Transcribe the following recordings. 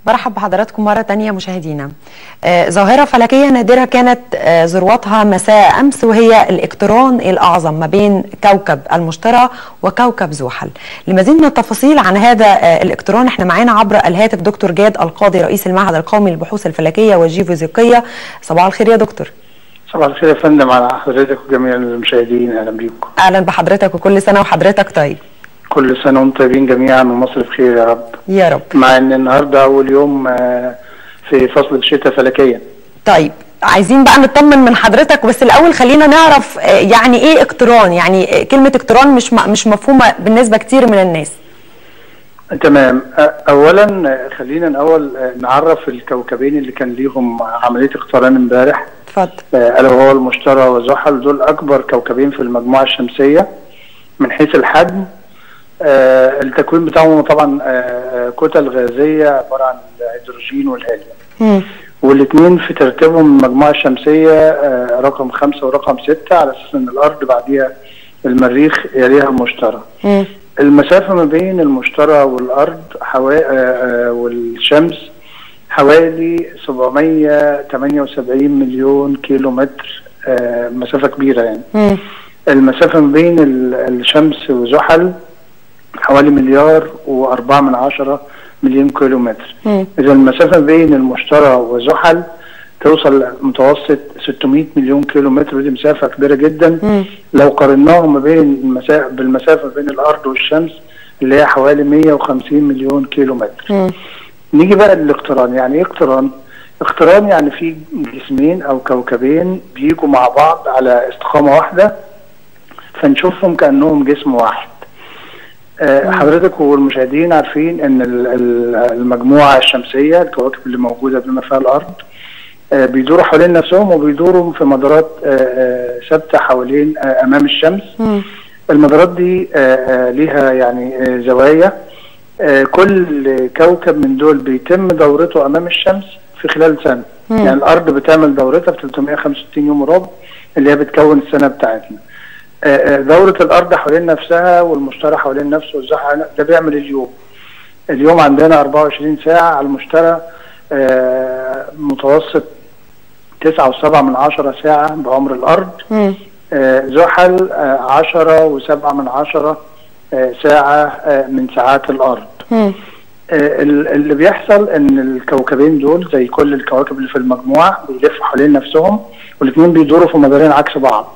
برحب بحضراتكم مرة تانية مشاهدينا آه ظاهرة فلكية نادرة كانت آه ذروتها مساء أمس وهي الاقتران الأعظم ما بين كوكب المشتري وكوكب زحل لمزيد من التفاصيل عن هذا آه الاقتران احنا معانا عبر الهاتف دكتور جاد القاضي رئيس المعهد القومي للبحوث الفلكية والجيوفيزيقية صباح الخير يا دكتور صباح الخير يا فندم على حضرتك وجميع المشاهدين اهلا بيكم أهلا بحضرتك وكل سنة وحضرتك طيب كل سنه وانتم طيبين جميعا ومصر بخير يا رب يا رب مع ان النهارده اول يوم آه، في فصل الشتاء فلكيا طيب عايزين بقى نطمن من حضرتك بس الاول خلينا نعرف آه، يعني ايه اقتران يعني آه، كلمه اقتران مش م- مش مفهومه بالنسبه كتير من الناس تمام آه، اولا آه، خلينا الاول آه، نعرف الكوكبين اللي كان ليهم عمليه اقتران امبارح اتفضل آه، الا وهو المشتري وزحل دول اكبر كوكبين في المجموعه الشمسيه من حيث الحجم آه، التكوين بتاعهم طبعا آه، آه، كتل غازيه عباره عن الهيدروجين والهيليوم مم. والاثنين في ترتيبهم المجموعة الشمسية آه، رقم خمسة ورقم ستة على أساس إن الأرض بعديها المريخ يليها المشتري. مم. المسافة ما بين المشتري والأرض حوا... والشمس حوالي 778 مليون كيلو متر آه، مسافة كبيرة يعني. مم. المسافة ما بين ال- الشمس وزحل حوالي مليار وأربعة من عشرة مليون كيلو متر. مم. إذا المسافة بين المشتري وزحل توصل متوسط 600 مليون كيلو متر ودي مسافة كبيرة جدا مم. لو قارناهم ما بين المسافة بالمسافة بين الأرض والشمس اللي هي حوالي 150 مليون كيلو متر مم. نيجي بقى للاقتران يعني ايه اقتران؟ اقتران يعني في جسمين او كوكبين بيجوا مع بعض على استقامة واحدة فنشوفهم كأنهم جسم واحد آه، حضرتك والمشاهدين عارفين ان ال- ال- المجموعة الشمسية الكواكب اللي موجودة بما فيها الارض آه، بيدوروا حوالين نفسهم وبيدوروا في مدارات آه، آه، ثابتة حوالين آه، امام الشمس مم. المدارات دي آه، آه، ليها يعني آه، زوايا آه، كل كوكب من دول بيتم دورته امام الشمس في خلال سنه مم. يعني الارض بتعمل دورتها في 365 يوم وربع اللي هي بتكون السنه بتاعتنا آه، آه، دوره الارض حوالين نفسها والمشتري حوالين نفسه والزحل ده بيعمل اليوم اليوم عندنا 24 ساعه على المشتري آه، متوسط 9.7 من عشرة ساعة بعمر الأرض مم. آه، زحل آه، عشرة وسبعة من عشرة آه، ساعة آه، من ساعات الأرض مم. آه، ال- اللي بيحصل ان الكوكبين دول زي كل الكواكب اللي في المجموعة بيلفوا حوالين نفسهم والاثنين بيدوروا في مدارين عكس بعض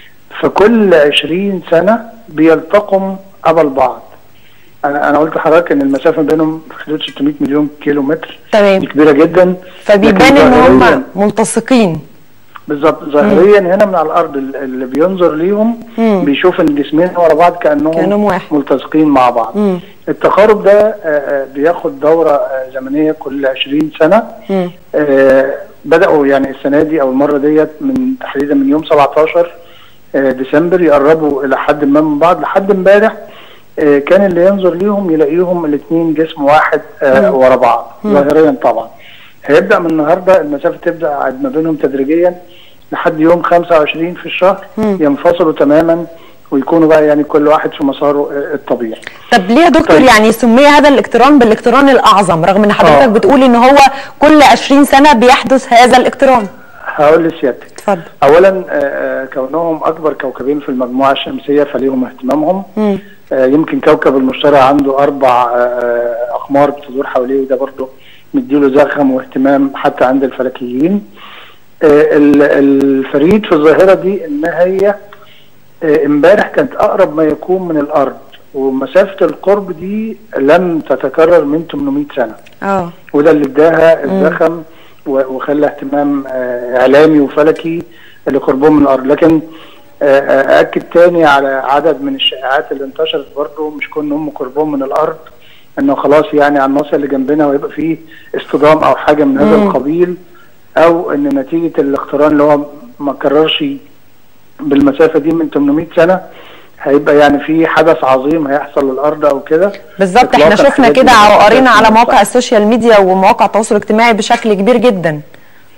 فكل 20 سنة بيلتقم قبل بعض انا انا قلت لحضرتك ان المسافة بينهم في حدود 600 مليون كيلو متر تمام دي كبيرة جدا فبيبان لكن ان هم ظاهرياً- ملتصقين بالظبط ظاهريا هنا من على الارض ال- اللي بينظر ليهم مم. بيشوف ان الجسمين ورا بعض كانهم, كأنهم واحد. ملتصقين مع بعض مم. التقارب ده آه، آه، بياخد دوره آه، زمنيه كل 20 سنه مم. آه، بداوا يعني السنه دي او المره ديت من تحديدا من يوم 17 آه، ديسمبر يقربوا الى حد ما من بعض لحد امبارح آه، كان اللي ينظر ليهم يلاقيهم الاثنين جسم واحد آه، ورا بعض ظاهريا طبعا هيبدا من النهارده المسافه تبدا عاد ما بينهم تدريجيا لحد يوم 25 في الشهر مم. ينفصلوا تماما ويكونوا بقى يعني كل واحد في مساره آه، الطبيعي طب ليه يا دكتور طيب. يعني سمي هذا الاقتران بالاقتران الاعظم رغم ان حضرتك آه. بتقول ان هو كل 20 سنه بيحدث هذا الاقتران هقول لسيادتك اتفضل اولا آه، آه، كونهم اكبر كوكبين في المجموعه الشمسيه فليهم اهتمامهم مم. آه، يمكن كوكب المشتري عنده اربع آه، آه، اقمار بتدور حواليه وده برضه مديله زخم واهتمام حتى عند الفلكيين آه، ال- الفريد في الظاهره دي ان هي آه، امبارح كانت اقرب ما يكون من الارض ومسافه القرب دي لم تتكرر من 800 سنه اه وده اللي اداها الزخم و- وخلى اهتمام آه، اعلامي وفلكي لقربهم من الارض لكن آه، آه، اكد تاني على عدد من الشائعات اللي انتشرت برضه مش كون هم قربهم من الارض انه خلاص يعني على الناصيه اللي جنبنا ويبقى فيه اصطدام او حاجه من هذا مم. القبيل او ان نتيجه الاقتران اللي هو ما كررش بالمسافه دي من 800 سنه هيبقى يعني في حدث عظيم هيحصل للارض او كده بالظبط احنا إطلاقاً شفنا الحاجات دي كده ما وقرينا بتحصلش على من مواقع الصح. السوشيال ميديا ومواقع التواصل الاجتماعي بشكل كبير جدا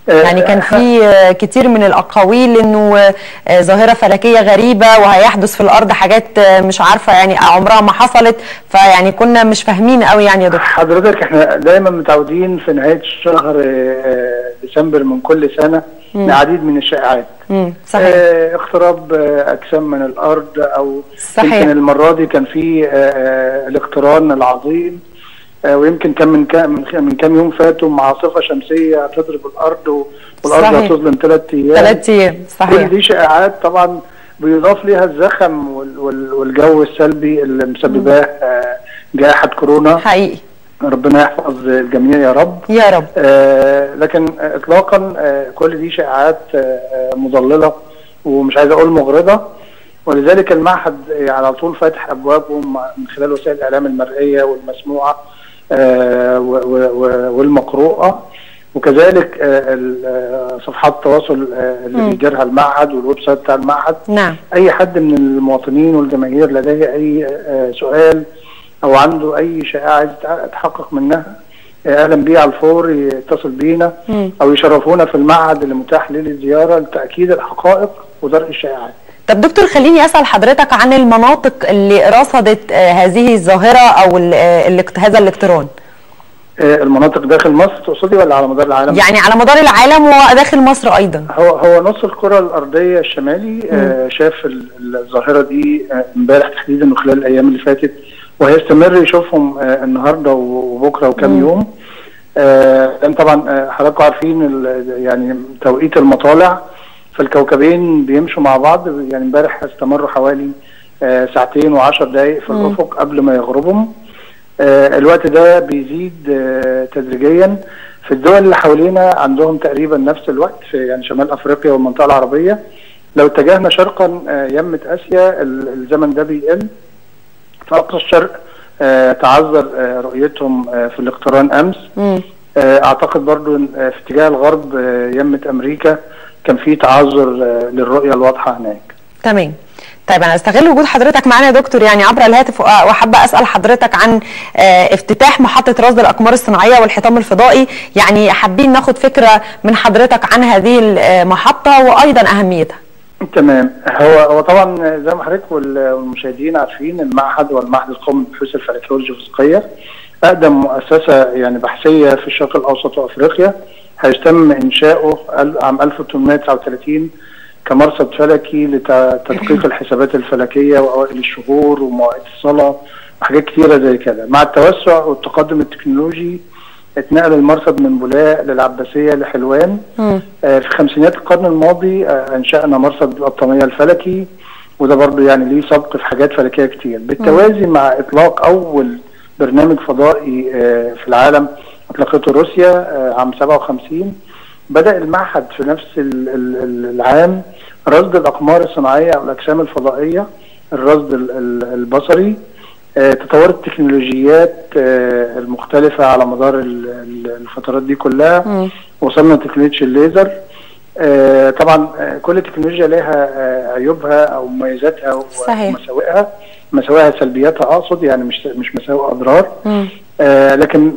يعني كان في آه، كتير من الاقاويل انه آه، ظاهره فلكيه غريبه وهيحدث في الارض حاجات آه، مش عارفه يعني عمرها ما حصلت فيعني كنا مش فاهمين قوي يعني يا دكتور حضرتك احنا دايما متعودين في نهايه شهر آه، ديسمبر من كل سنه العديد من الشائعات مم، صحيح آه، اقتراب آه، اجسام من الارض او صحيح. يمكن المره دي كان في آه، آه، الاقتران العظيم آه، ويمكن كان من كام من خ- من كام يوم فاتوا مع عاصفه شمسيه هتضرب الارض و- والارض صحيح. هتظلم ثلاث ايام ثلاث ايام كل صحيح دي شائعات طبعا بيضاف ليها الزخم وال- وال- والجو السلبي اللي مسبباه آه، جائحه كورونا حقيقي ربنا يحفظ الجميع يا رب يا رب آه، لكن اطلاقا آه، كل دي شائعات آه، آه، مضلله ومش عايز اقول مغرضه ولذلك المعهد آه، على طول فاتح ابوابه مع- من خلال وسائل الاعلام المرئيه والمسموعه آه، و- و- و- والمقروءه وكذلك آه، ال- آه، صفحات التواصل آه، اللي مم. بيديرها المعهد والويب سايت بتاع المعهد نعم اي حد من المواطنين والجماهير لديه اي آه، سؤال او عنده اي شائعه عايز يتع- يتحقق منها آه، اهلا بيه على الفور يتصل بينا مم. او يشرفونا في المعهد اللي متاح ليه للزياره لتاكيد الحقائق ودرء الشائعات طب دكتور خليني اسال حضرتك عن المناطق اللي رصدت آه، هذه الظاهره او ال- آه، الاقت- هذا الاقتران آه، المناطق داخل مصر تقصدي ولا على مدار العالم؟ يعني على مدار العالم وداخل مصر ايضا هو هو نص الكرة الأرضية الشمالي آه شاف ال- الظاهرة دي آه، امبارح تحديدا وخلال الأيام اللي فاتت وهيستمر يشوفهم آه النهاردة وبكرة وكم يوم آه لأن طبعا آه حضراتكم عارفين ال- يعني توقيت المطالع فالكوكبين بيمشوا مع بعض يعني امبارح استمروا حوالي آه ساعتين وعشر دقايق في مم. الأفق قبل ما يغربهم آه، الوقت ده بيزيد آه، تدريجيا في الدول اللي حوالينا عندهم تقريبا نفس الوقت في يعني شمال افريقيا والمنطقه العربيه لو اتجهنا شرقا آه، يمة اسيا ال- الزمن ده بيقل في اقصى الشرق آه، تعذر آه، رؤيتهم آه، في الاقتران امس مم. آه، اعتقد برضو إن، آه، في اتجاه الغرب آه، يمة امريكا كان في تعذر آه، للرؤيه الواضحه هناك تمام طيب انا استغل وجود حضرتك معانا يا دكتور يعني عبر الهاتف وأ- وحابه اسال حضرتك عن آه، افتتاح محطه رصد الاقمار الصناعيه والحطام الفضائي يعني حابين ناخد فكره من حضرتك عن هذه المحطه وايضا اهميتها تمام هو هو طبعا زي ما حضرتك وال- والمشاهدين عارفين المعهد هو المعهد القومي للبحوث الفلكيه والجيوفيزيقيه اقدم مؤسسه يعني بحثيه في الشرق الاوسط وافريقيا هيتم انشاؤه ال- عام 1839 كمرصد فلكي لتدقيق الحسابات الفلكيه واوائل الشهور ومواعيد الصلاه وحاجات كتيره زي كده مع التوسع والتقدم التكنولوجي اتنقل المرصد من بولاق للعباسيه لحلوان مم. آه، في خمسينات القرن الماضي آه، انشانا مرصد القطاميه الفلكي وده برضو يعني ليه سبق في حاجات فلكيه كتير بالتوازي مع اطلاق اول برنامج فضائي آه، في العالم اطلقته روسيا آه، عام 57 بدا المعهد في نفس ال- ال- ال- العام رصد الاقمار الصناعيه او الاجسام الفضائيه الرصد ال- ال- البصري آه، تطورت التكنولوجيات آه، المختلفة على مدار ال- ال- الفترات دي كلها مم. وصلنا لتكنولوجيا الليزر آه، طبعا آه، كل تكنولوجيا لها آه، عيوبها او مميزاتها صحيح. ومساوئها مساوئها سلبياتها اقصد يعني مش مش مساوئ اضرار مم. آه، لكن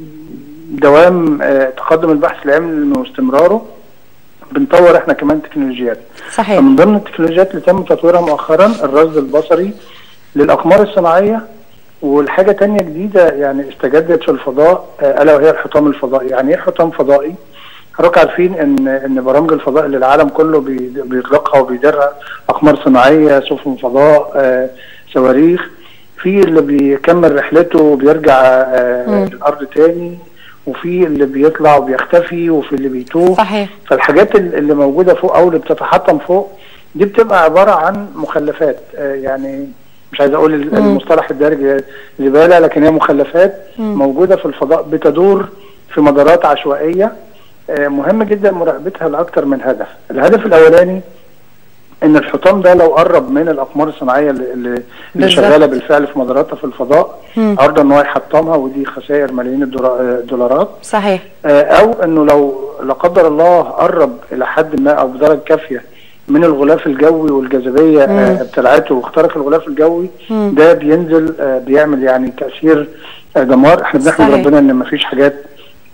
دوام آه، تقدم البحث العلمي واستمراره بنطور احنا كمان تكنولوجيات صحيح فمن ضمن التكنولوجيات اللي تم تطويرها مؤخرا الرصد البصري للاقمار الصناعيه والحاجه تانية جديده يعني استجدت في الفضاء آه، الا وهي الحطام الفضائي يعني ايه حطام فضائي حضرتك عارفين ان ان برامج الفضاء اللي العالم كله بي- بيطلقها وبيديرها اقمار صناعيه سفن فضاء آه، صواريخ في اللي بيكمل رحلته وبيرجع آه، مم. للارض تاني وفي اللي بيطلع وبيختفي وفي اللي بيتوه صحيح فالحاجات ال- اللي موجوده فوق او اللي بتتحطم فوق دي بتبقى عباره عن مخلفات آه، يعني مش عايز اقول ال- مم. المصطلح الدارج زباله لكن هي مخلفات مم. موجوده في الفضاء بتدور في مدارات عشوائيه آه، مهم جدا مراقبتها لاكثر من هدف الهدف الاولاني ان الحطام ده لو قرب من الاقمار الصناعيه اللي, اللي اللي بالظبط. شغاله بالفعل في مداراتها في الفضاء مم. عرضه ان هو يحطمها ودي خسائر ملايين الدولار- الدولارات صحيح آه، او انه لو لا قدر الله قرب الى حد ما او بدرجه كافيه من الغلاف الجوي والجاذبيه آه، مم. ابتلعته واخترق الغلاف الجوي مم. ده بينزل آه، بيعمل يعني تاثير آه، دمار احنا بنحمد صحيح. ربنا ان مفيش حاجات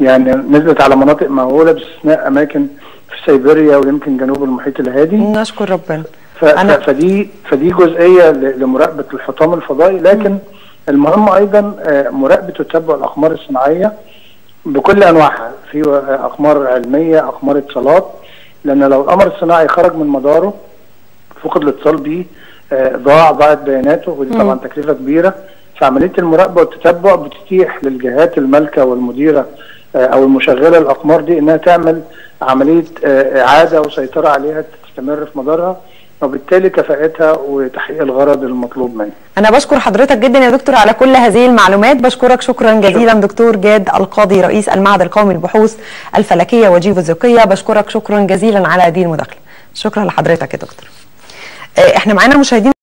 يعني نزلت على مناطق مهوله باستثناء اماكن في سيبيريا ويمكن جنوب المحيط الهادي نشكر ربنا ف... أنا- فدي فدي جزئيه ل- لمراقبه الحطام الفضائي لكن المهم ايضا آه، مراقبه وتتبع الاقمار الصناعيه بكل انواعها في آه، اقمار علميه اقمار اتصالات لان لو القمر الصناعي خرج من مداره فقد الاتصال بيه آه، ضاع ضاعت بياناته ودي طبعا تكلفه كبيره فعمليه المراقبه والتتبع بتتيح للجهات المالكه والمديره آه، او المشغله الاقمار دي انها تعمل عمليه آه، اعاده وسيطره عليها تستمر في مدارها وبالتالي كفاءتها وتحقيق الغرض المطلوب منها. أنا بشكر حضرتك جدا يا دكتور على كل هذه المعلومات بشكرك شكرا جزيلا دكتور جاد القاضي رئيس المعهد القومي للبحوث الفلكية والجيوفيزيقية بشكرك شكرا جزيلا على هذه المداخلة شكرا لحضرتك يا دكتور آه، احنا معانا مشاهدين